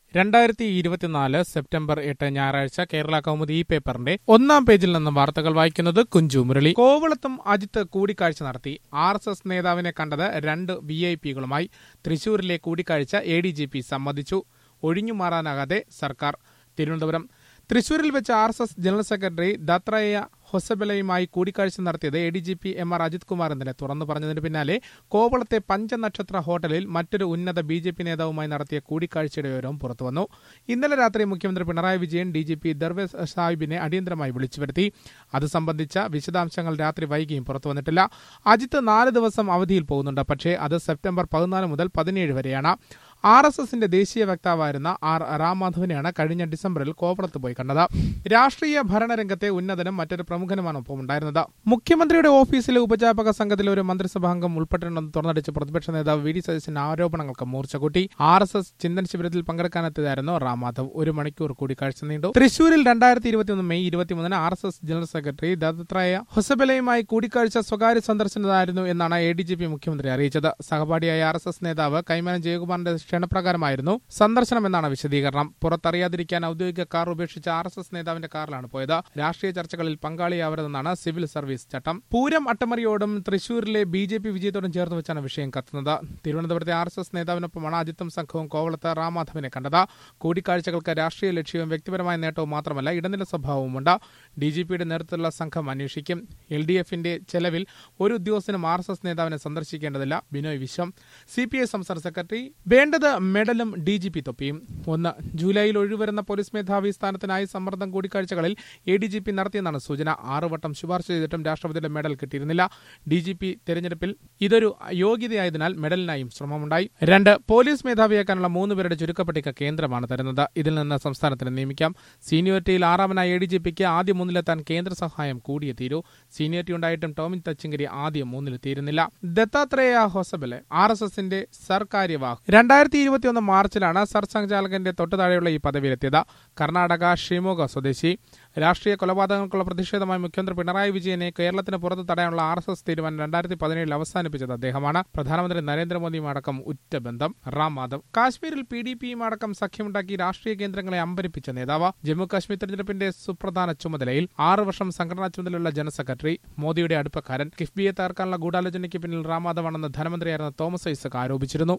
രണ്ടായിരത്തി ഇരുപത്തിനാല് സെപ്റ്റംബർ എട്ട് ഞായറാഴ്ച കേരള കൗമുദി ഈ പേപ്പറിന്റെ ഒന്നാം പേജിൽ നിന്നും വാർത്തകൾ വായിക്കുന്നത് കുഞ്ചു മുരളി കോവളത്തും അജിത്ത് കൂടിക്കാഴ്ച നടത്തി ആർ എസ് എസ് നേതാവിനെ കണ്ടത് രണ്ട് വി ഐ പികളുമായി തൃശൂരിലെ കൂടിക്കാഴ്ച എ ഡി ജി പി സമ്മതിച്ചു ഒഴിഞ്ഞുമാറാനാകാതെ സർക്കാർ തിരുവനന്തപുരം തൃശൂരിൽ വെച്ച് R S S general secretary Dattatreya ഹൊസബലയുമായി കൂടിക്കാഴ്ച നടത്തിയത് A D G P M R Ajith Kumar ഇന്നലെ തുറന്നു പറഞ്ഞതിന് പിന്നാലെ കോവളത്തെ പഞ്ചനക്ഷത്ര ഹോട്ടലിൽ മറ്റൊരു ഉന്നത ബി ജെ പി നേതാവുമായി നടത്തിയ കൂടിക്കാഴ്ചയുടെ വിവരവും പുറത്തുവന്നു ഇന്നലെ രാത്രി മുഖ്യമന്ത്രി Pinarayi Vijayan D G P Darvesh സാഹിബിനെ അടിയന്തരമായി വിളിച്ചു വരുത്തി അത് സംബന്ധിച്ച വിശദാംശങ്ങൾ രാത്രി വൈകിയും പുറത്തുവന്നിട്ടില്ല അജിത്ത് നാല് ദിവസം അവധിയിൽ പോകുന്നുണ്ട് പക്ഷേ അത് സെപ്റ്റംബർ പതിനാല് മുതൽ പതിനേഴ് വരെയാണ് ആർ എസ് എസിന്റെ ദേശീയ വക്താവായിരുന്ന ആർ രാംമാധവനെയാണ് കഴിഞ്ഞ ഡിസംബറിൽ കോവളത്ത് പോയി കണ്ടത് രാഷ്ട്രീയ ഭരണരംഗത്തെ ഉന്നതനും മറ്റൊരു പ്രമുഖനുമാണ് ഒപ്പമുണ്ടായിരുന്നത് മുഖ്യമന്ത്രിയുടെ ഓഫീസിലെ ഉപജാപക സംഘത്തിലെ ഒരു മന്ത്രിസഭാംഗം ഉൾപ്പെട്ടിട്ടുണ്ടെന്ന് തുറന്നടിച്ച് പ്രതിപക്ഷ നേതാവ് വി ഡി സതീശൻ ആരോപണങ്ങൾക്ക് മൂർച്ച കൂട്ടി ആർ എസ് എസ് ചിന്തൻ ശിബിരത്തിൽ പങ്കെടുക്കാനെത്തിയതായിരുന്നു റാംമാധവ് ഒരു മണിക്കൂർ കൂടിക്കാഴ്ച നീണ്ടു തൃശൂരിൽ രണ്ടായിരത്തി ഇരുപത്തിയൊന്ന് മെയ് ഇരുപത്തിമൂന്നിന് R S S general secretary Dattatreya ഹൊസബലയുമായി കൂടിക്കാഴ്ച സ്വകാര്യ സന്ദർശനമായിരുന്നു എന്നാണ് എ ഡി ജി പി മുഖ്യമന്ത്രി അറിയിച്ചത് സഹപാഠിയായ ആർ എസ് എസ് നേതാവ് കൈമാനം ജയകുമാറിന്റെ ക്ഷണപ്രകാരമായിരുന്നു സന്ദർശനം എന്നാണ് വിശദീകരണം പുറത്തറിയാതിരിക്കാൻ ഔദ്യോഗിക കാർ ഉപേക്ഷിച്ച ആർ എസ് എസ് നേതാവിന്റെ കാറിലാണ് പോയത് രാഷ്ട്രീയ ചർച്ചകളിൽ പങ്കാളിയാവരുതെന്നാണ് സിവിൽ സർവീസ് ചട്ടം പൂരം അട്ടമറിയോടും തൃശൂരിലെ ബി ജെ പി വിജയത്തോടും ചേർത്ത് വെച്ചാണ് വിഷയം കത്തുന്നത് തിരുവനന്തപുരത്തെ ആർ എസ് എസ് നേതാവിനൊപ്പമാണ് അജിത്തും സംഘവും കോവളത്ത് റാംമാധവനെ കണ്ടത് കൂടിക്കാഴ്ചകൾക്ക് രാഷ്ട്രീയ ലക്ഷ്യവും വ്യക്തിപരമായ നേട്ടവും മാത്രമല്ല ഇടനില സ്വഭാവവുമുണ്ട് ഡി ജി പിയുടെ നേതൃത്വത്തിലുള്ള സംഘം അന്വേഷിക്കും എൽ ഡി എഫിന്റെ ചെലവിൽ ഒരു ഉദ്യോഗസ്ഥനും ആർ എസ് എസ് നേതാവിനെ സന്ദർശിക്കേണ്ടതില്ല Binoy Viswam C P I സംസ്ഥാന സെക്രട്ടറി വേണ്ടത് മെഡലും ഡി ജി പി തൊപ്പിയും ഒന്ന് ജൂലൈയിൽ ഒഴിവരുന്ന പോലീസ് മേധാവി സ്ഥാനത്തിനായി സമ്മർദ്ദം കൂടിക്കാഴ്ചകളിൽ എ ഡി ജി പി നടത്തിയെന്നാണ് സൂചന ആറ് വട്ടം ശുപാർശ ചെയ്തിട്ടും രാഷ്ട്രപതിയുടെ മെഡൽ കിട്ടിയിരുന്നില്ല ഡി ജി പി തെരഞ്ഞെടുപ്പിൽ ഇതൊരു യോഗ്യതയായതിനാൽ മെഡലിനായും ശ്രമമുണ്ടായി രണ്ട് പോലീസ് മേധാവിയാക്കാനുള്ള മൂന്ന് പേരുടെ ചുരുക്കപ്പട്ടിക കേന്ദ്രമാണ് തരുന്നത് ഇതിൽ നിന്ന് സംസ്ഥാനത്തിന് നിയമിക്കാം സീനിയോറിറ്റിയിൽ ആറാമനായ എ ഡി ജി പിക്ക് ആദ്യം മൂന്നിലെത്താൻ കേന്ദ്ര സഹായം കൂടിയേ തീരൂ സീനിയോറിറ്റി ഉണ്ടായിട്ടും ടോമിൻ തച്ചിങ്കരി ആദ്യം മൂന്നിലെത്തിയിരുന്നില്ല ദത്താത്രേയ ഹൊസബലെ ആർ എസ് എസിന്റെ സർക്കാര്യവാഹ് രണ്ടായിരത്തി ഇരുപത്തിയൊന്ന് മാർച്ചിലാണ് സർ സംഘചാലകന്റെ തൊട്ടുതാഴെയുള്ള ഈ പദവിയിലെത്തിയത് കർണാടക ഷിമോഗ സ്വദേശി രാഷ്ട്രീയ കൊലപാതകങ്ങൾക്കുള്ള പ്രതിഷേധമായി മുഖ്യമന്ത്രി പിണറായി വിജയനെ കേരളത്തിന് പുറത്ത് തടയാനുള്ള ആർ എസ് എസ് തീരുമാനം രണ്ടായിരത്തി പതിനേഴിൽ അവസാനിപ്പിച്ചത് അദ്ദേഹമാണ് പ്രധാനമന്ത്രി നരേന്ദ്രമോദിയും അടക്കം ഉറ്റ ബന്ധം റാം മാധവ് കാശ്മീരിൽ പി ഡി പിയും അടക്കം സഖ്യമുണ്ടാക്കി രാഷ്ട്രീയ കേന്ദ്രങ്ങളെ അമ്പരിപ്പിച്ച നേതാവ് ജമ്മു കാശ്മീർ തെരഞ്ഞെടുപ്പിന്റെ സുപ്രധാന ചുമതലയിൽ ആറ് വർഷം സംഘടനാ ചുമതലയുള്ള ജനറൽ സെക്രട്ടറി മോദിയുടെ അടുപ്പക്കാരൻ കിഫ്ബിയെ തകർക്കാനുള്ള ഗൂഢാലോചനയ്ക്ക് പിന്നിൽ റാം മാധവാണെന്ന് ധനമന്ത്രിയായിരുന്ന തോമസ് ഐസക് ആരോപിച്ചിരുന്നു